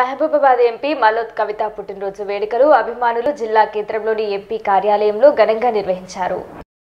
Mahabubabad MP Maloth కవిత పుట్టినరోజు వేడుకలు అభిమానులు జిల్లా కేంద్రంలోని ఎంపీ కార్యాలయంలో ఘనంగా నిర్వహించారు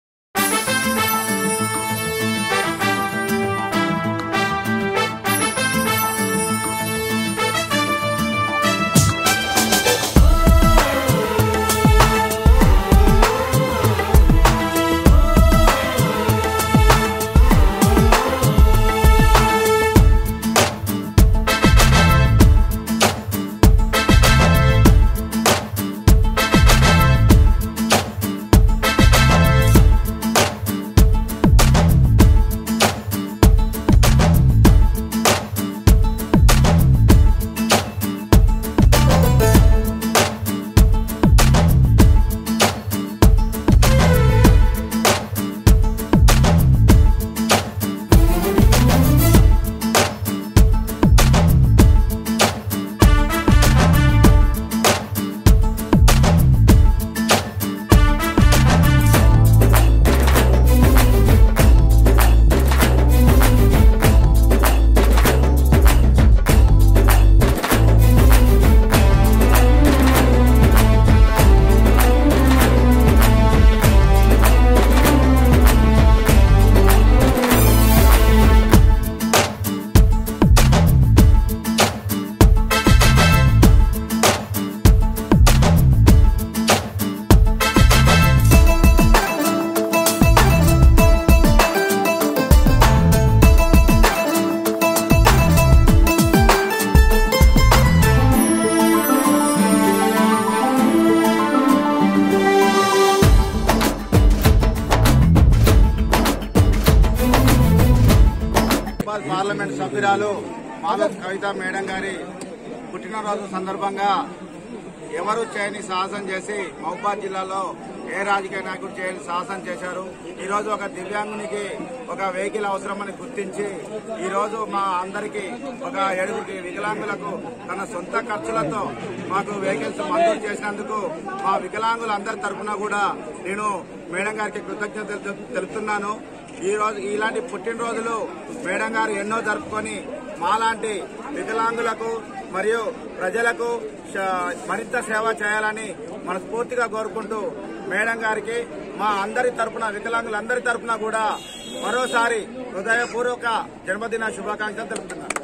భోపాల్ పార్లమెంట్ సభ్యురాలు మాలత్ కవిత మేడం గారి పుట్టినరోజు సందర్భంగా ఎవరు చేయని సాహసం చేసి మహబాద్ జిల్లాలో ఏ రాజకీయ నాయకుడు చేయని సాహసం చేశారు ఈ రోజు ఒక దివ్యాంగునికి ఒక వెహికల్ అవసరమని గుర్తించి ఈ రోజు మా అందరికీ ఒక ఏడుగురికి వికలాంగులకు తన సొంత ఖర్చులతో మాకు వెహికల్స్ మంజూరు చేసినందుకు మా వికలాంగులందరి తరఫున కూడా నేను మేడం గారికి కృతజ్ఞతలు తెలు- తెలుపుతున్నాను ఈ రోజు ఇలాంటి పుట్టినరోజులు మేడం గారు ఎన్నో జరుపుకొని మాలాంటి వికలాంగులకు మరియు ప్రజలకు శ- మరింత సేవ చేయాలని మనస్ఫూర్తిగా కోరుకుంటూ మేడం గారికి మా అందరి తరపున వికలాంగులందరి తరపున కూడా మరోసారి హృదయపూర్వక జన్మదిన శుభాకాంక్షలు తెలుపుతున్నాను